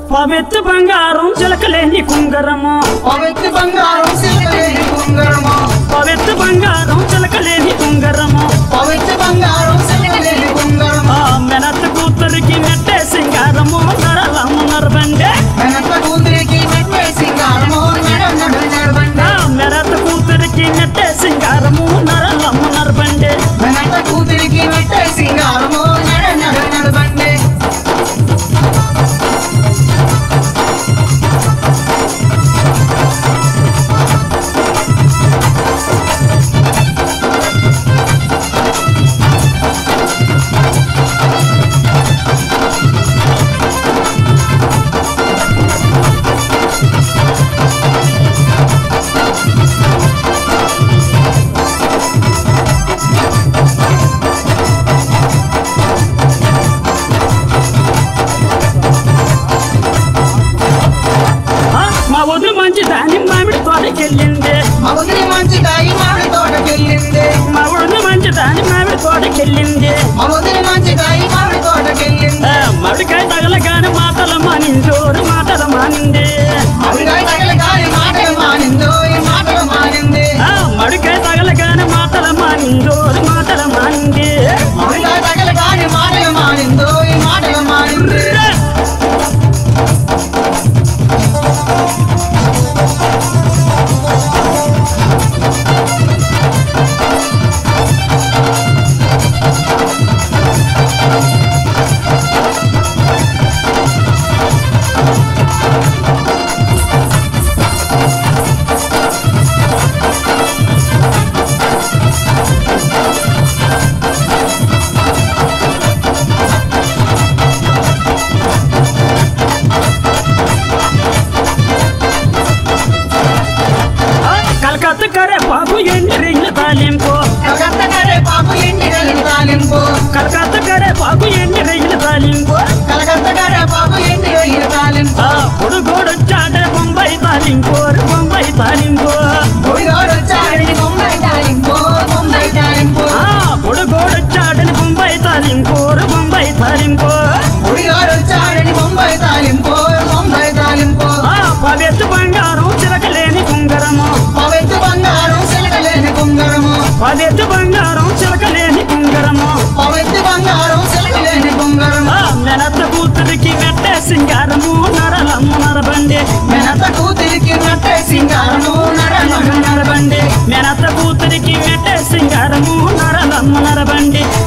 పవిత్ర బంగారం చిలకలేని కుంగరము పవిత్ర బంగారం సిలకలేని కుంగరము పవిత్ర బంగారం చిలకలేని కుంగరము పవిత్ర బంగారం సిలకలేని కుంగరము ఆ మెనత్ కూతురికి నెట్టే సింగారము నరలము నరబండే వెనక కూతురికి మెట్టే సింగారము నడ నడ నడబండి ఆ మెనత్ కూతురికి నెట్టే సింగారము నరలము నరబండే వెనక కూతురికి మెట్టే సింగారము నడ నడ నడబండి ఆ, మా వదిలి మంచి దాని మామిడి తోటకెళ్ళింది మగుదిరి మంచి కాయి మామిడి తోటకెళ్ళింది మా వదిలి మంచి దాని మామిడి తోటకెళ్ళింది మగుదిరి మంచి కాయి మామిడి తోటకెళ్ళింది ఆ, మామిడికాయ తగలగానే మాటలు మానిందోరు మాటలు మానింది మామిడికాయ తగల కాని మాటలు మానిందో ఈ మాటలు మానింది ఆ, మామిడికాయ తగలగానే మాటలు మానిందోరు మాటలు మానింది మామిడికాయ తగల కాని మాటలు మానిందో ఈ మాటలు మానింది ఆ, కలకత్తా కరే బాబు ఎండి రింగ్ల తాలింపు కలకత్తా కరే పాపు ఎండి రగిలి తాలింపు కలకత్తా కరే బాబు ఎండి రింగ్ల తాలింపు కలకత్తా కరే పాపు ఎండి రగిలి తాలింపు ఆ, పొడుగోడొచ్చాడే బొంబాయి తాలింపు బొంబాయి తాలింపు గుడిగాడు వచ్చాడని బొంబాయి తాలింపు బొంబాయి తాలింపు ఆ, పొడుగోడొచ్చాడని బొంబాయి తాలింపు బొంబాయి తాలింపు గుడిగాడు వచ్చాడని బొంబాయి తాలింపు బొంబాయి తాలింపు ఆ, పవిత్ర బంగారం చిలకలేని కుంగరము పవిత్ర బంగారం సిలకలేని కుంగరము పవిత్ర బంగారం చిలకలేని కుంగరము పవిత్ర బంగారం సిలకలేని కుంగరము ఆ, మెనత్త కూతురికి మెట్టే సింగారము నరలమ్మ నరబండి మెనత కూతురికి నట్టే సింగారము నడ నడ నడబండి మెనత్త కూతురికి మెట్టే సింగారము నరలమ్మ నరబండి